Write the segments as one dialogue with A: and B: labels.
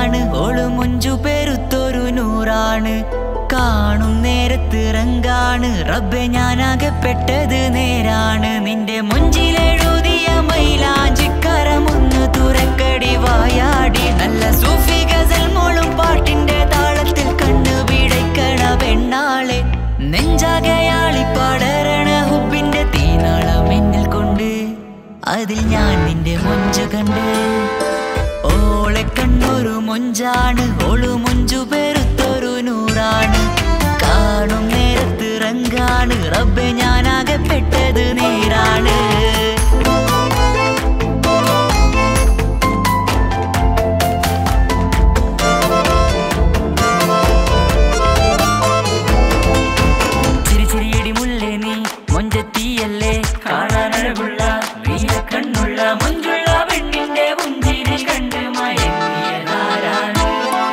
A: മൊഞ്ചാണ് ഓള് മൊഞ്ചു പെരുത്തൊരു നൂറാണ് കാണും നേരത്ത് റങ്കാണ് റബ്ബെ ഞാനാകപ്പെട്ടത് നേരാണ് നിന്റെ മൊഞ്ചിലെഴുതിയ മൈലാഞ്ചിക്കരമൊന്ന് തുറക്കടി വായാടി നല്ല സൂഫി ഗസൽ മോളും പാട്ടിന്റെ താളത്തിൽ കണ്ണു പിടയ്ക്കണ പെണ്ണാളെ നെഞ്ചാകയാളി പടരണ ഹുബിന്റെ തീനാളം എന്നിൽ കൊണ്ട് അതിൽ ഞാൻ നിന്റെ മൊഞ്ചു കണ്ട് ഓളെ കണ്ണൊരു മൊഞ്ചാണ് ഓളു മൊഞ്ചു പെരുത്തൊരു നൂറാണ് കാണും നേരത്ത് റങ്കാണ് റബ്ബെ ഞാനാകപ്പെട്ടത് നേരാണ് ചിരി ചിരിയടി മുല്ലേ നീ മൊഞ്ചത്തിയല്ലേ കാണാനഴകുള്ള നീല കണ്ണുള്ള മൊഞ്ചുള്ള പെണ്ണിന്റെ പുഞ്ചിരി കണ്ട് മയങ്ങിയതാരാണ്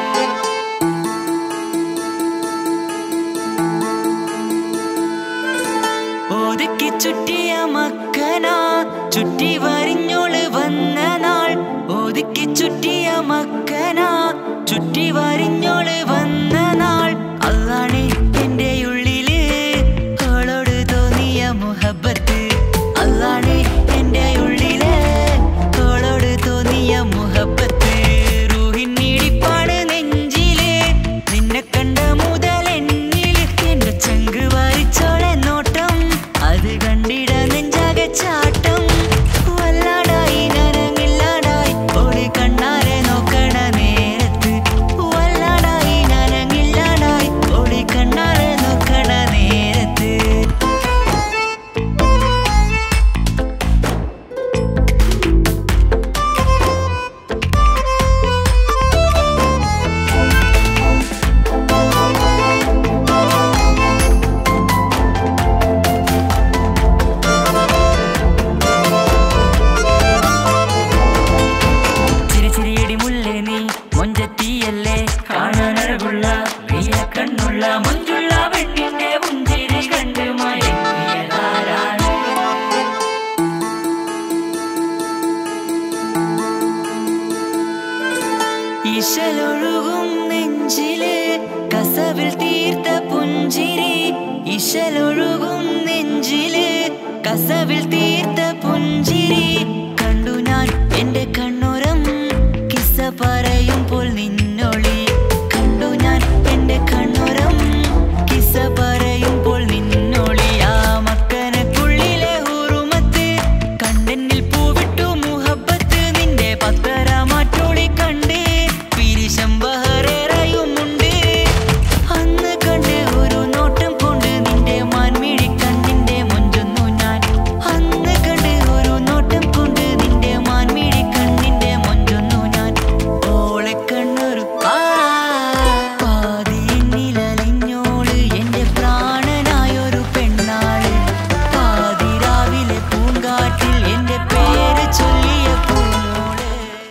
A: ഒതുക്കി ചുറ്റിയ മക്കനാ ചുറ്റി വരിഞ്ഞോള് വന്ന നാൾ ഒതുക്കി ചുറ്റിയ മക്കനാ ചുറ്റി വരിഞ്ഞോള് വന്ന നാൾ അതാണ് എന്റെ ഉള്ളില് അവളോട് തോന്നിയ മുഹബത്ത് അതാണ് എന്റെ ഉള്ളില് അവളോട് തോന്നിയ മുഹബത്ത് റൂഹിന്നിടിപ്പാണ് നെഞ്ചില് നിന്നെ കണ്ട മുതൽ എന്നില് എന്റെ ചങ്ക് വാരിച്ചോളെ നോട്ടം അത് കണ്ടിട നെഞ്ചാകെ ചാട്ടം വല്ലാടായി നനങ്ങില്ലാടായി ഓടി കണ്ണാരെ നോക്കണ നേരത്ത് വല്ലാടായി നനങ്ങില്ലാടായി ഓടി കണ്ണാരെ നോക്കണ നേരത്ത് ചിരി ചിരിയടി മുല്ലേ നീ മൊഞ്ചത്തിയല്ലേ കാണാനഴകുള്ള നീല കണ്ണുള്ള മൊഞ്ചുള്ള പെണ്ണിന്റെ പുഞ്ചിരി കണ്ട് മയങ്ങിയതാരാണ് ഇശലൊഴുകും നെഞ്ചില് കസവിൽ തീർത്ത പുഞ്ചിരി ഇശലൊഴുകും നെഞ്ചില് കസവിൽ തീർത്ത പുഞ്ചിരി കണ്ടു ഞാൻ എന്റെ കണ്ണുരം കിസ്സ പറയുമ്പോൾ നിന്നൊളി കണ്ടു ഞാൻ എന്റെ കണ്ണുരം കിസ്സ പറയുമ്പോൾ നിന്നൊളി ആ മക്കനക്കുള്ളിലെ ഹുറുമത്ത് കണ്ടെന്നിൽ പൂവിട്ടു മുഹബത്ത് നിന്റെ പത്തര മാറ്റോളി കണ്ട് പിരിശം ബഹറേറയുമുണ്ട് അന്ന് കണ്ട് ഒരു നോട്ടം കൊണ്ട് നിന്റെ മാൻമിഴി കണ്ണിന്റെ മൊഞ്ചൊന്നു ഞാൻ അന്ന് കണ്ട് ഒരു നോട്ടം കൊണ്ട് നിന്റെ മാൻമിഴി കണ്ണിന്റെ മൊഞ്ചൊന്നു ഞാൻ ഓളെ കണ്ണൊരു ആ പാതിന്നിലലിഞ്ഞോള് എന്റെ പ്രാണനായൊരു പെണ്ണാള് പാതിരാവിലെ പൂങ്കാറ്റിൽ എന്റെ പേര് ചൊല്ലിയ പൂമോള്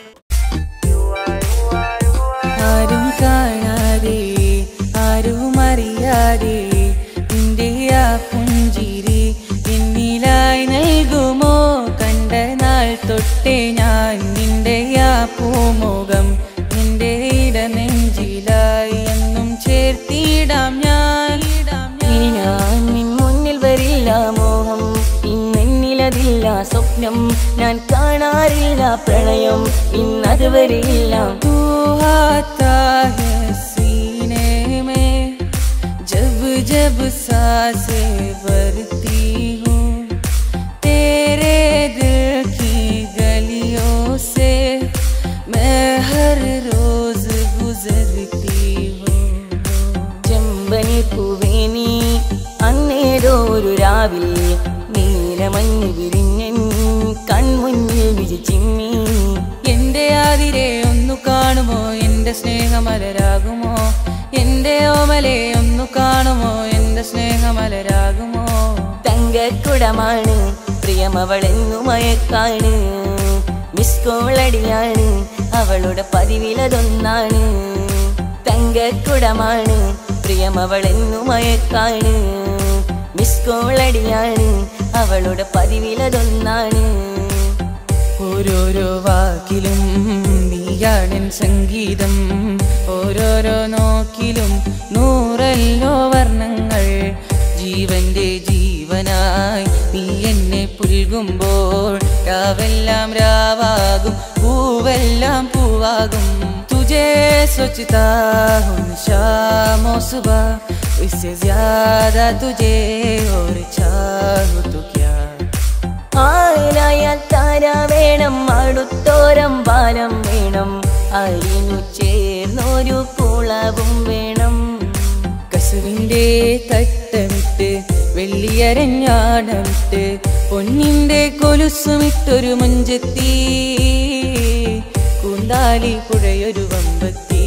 B: ആരും കാണാതെ ആരും അറിയാതെ നിന്റെ ആ പുഞ്ചിരി എന്നിലായി നൽകുമോ കണ്ട നാൾ തൊട്ടേ ഞാൻ നിന്റെ ആ പൂമുഖം നിന്റെ ഇട നെഞ്ചിലായി എന്നും ചേർത്തിടാം ഞാൻ
C: ഇനി ഞാൻ നിൻ മുന്നിൽ വരില്ല മോഹം ഇന്നെന്നിലതില്ല സ്വപ്നം ഞാൻ കാണാറില്ല പ്രണയം ഇന്നത് വരില്ല
B: तू आता है सीने में जब जब सांसें भरती हूँ तेरे दिल की गलियों से मैं हर रोज गुजरती हूँ
C: ചെമ്പനി പൂവേ നീ അന്നേരോ ഒരു രാവിൽ നീലമഞ്ഞ് വിരിഞ്ഞൻ കൺമുന്നിൽ വിരിച്ചിമ്മി
B: എന്റെ ആതിരെ ഒന്നു കാണുമോ എന്റെ സ്നേഹമലരാകുമോ എന്റെ ഓമലെ ഒന്നു കാണുമോ എന്റെ സ്നേഹമലരാകുമോ
C: തങ്കക്കുടമാണ് പ്രിയമവളെന്നു മയക്കാണ് മിസ് കോളടിയാണ് അവളുടെ പതിവിലതൊന്നാണ് തങ്കക്കുടമാണ് പ്രിയമവളെന്നു മയക്കാണ് മിസ് കോളടിയാണ് അവളുടെ പതിവിലതൊന്നാണ്
B: ഓരോരോ വാക്കിലും നീ നീയാണിൻ സംഗീതം ഓരോരോ നോക്കിലും നൂറല്ലോ വർണ്ണങ്ങൾ ജീവന്റെ ജീവനായി നീ എന്നെ പുൽകുമ്പോൾ രാവെല്ലാം രാവാകും പൂവെല്ലാം പൂവാകും തുജേ सोचता हूँ शामो सुबह इससे ज्यादा तुझे और चाहूँ तो क्या
C: ആരായാൽ താര വേണം അടുത്തോരം ബാലം വേണം അരിഞ്ഞു ചേർന്നൊരു കുളവും വേണം
B: കസുവിന്റെ തട്ടമിട്ട് വെള്ളിയരഞ്ഞാടമിട്ട് പൊന്നിന്റെ കൊലുസുമിട്ടൊരു മുഞ്ചെത്തി കൂന്താലി പുഴയൊരു വമ്പത്തി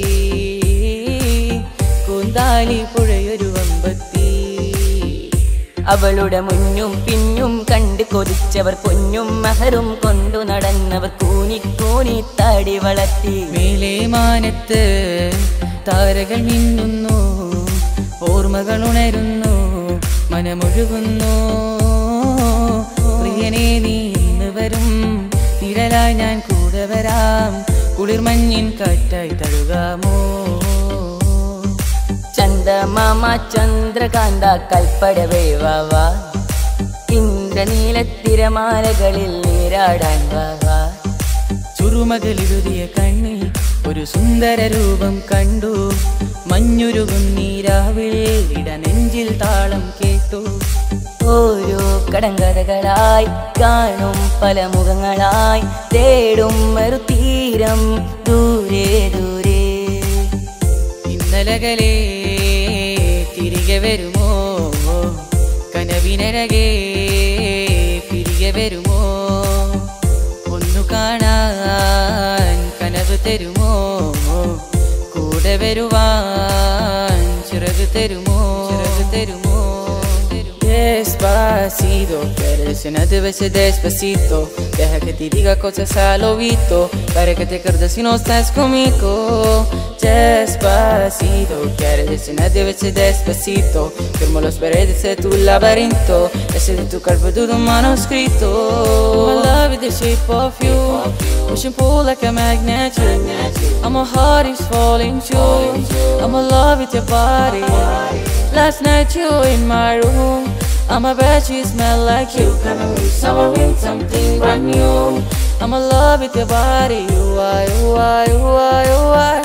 B: കൂന്താലി പുഴയൊരു വമ്പത്തി
C: അവളുടെ മുന്നും പിന്നും കണ്ട് കൊതിച്ചവർ പൊന്നും മഹറും കൊണ്ടു നടന്നവർ കൂനി കൂനി തടി വളർത്തി
B: മേലെ മാനത്ത് താരകൾ മിന്നുന്നു ഓർമ്മകൾ ഉണരുന്നു മനമൊഴുകുന്നു പ്രിയനെ നീ ഇന്ന് വരും നിഴലായി ഞാൻ കൂടെ വരാം കുളിർമഞ്ഞിൻ കാറ്റായി തഴുകാമോ
C: ചന്ദമാമ ചന്ദ്രകാന്ത കൽപ്പടവേ വാവാ ഇന്ദ്രനീലത്തിരമാലകളിൽ നീരാടാൻ വാവാ
B: ചുറുമകളിലുതിയ കണ്ണിൽ ഒരു സുന്ദര രൂപം കണ്ടു മഞ്ഞുരുകുന്നീരാവിൽ ഇടനെഞ്ചിൽ താളം കേട്ടു
C: ഓരോ കടങ്കഥകളായി കാണും പല മുഖങ്ങളായി തേടും മറുതീരം ദൂരെ ദൂരെ
B: ഇന്നലകളെ തിരികെ വരുമോ കനവിനരകെ തിരികെ വരുമോ ഒന്നു കാണാൻ കനവ് തരുമോ കൂടെ വരുവാൻ ചിറക് തരുമോ ചിറക് തരുമോ Despacito, quieres llenarte veces despacito Deja que te diga cosas al oído Para que te acuerdes si no estás conmigo Despacito, quieres llenarte veces despacito Firmo los paredes de tu laberinto Ese de tu cuerpo todo manuscrito I love it, the shape of you Push and pull like a magnet you. I'm a heart is falling too I'm a love with your body Last night you in my room I'm a bet you smell like you Coming with summer with something brand new I'm a love with your body You are, you are, you are, you are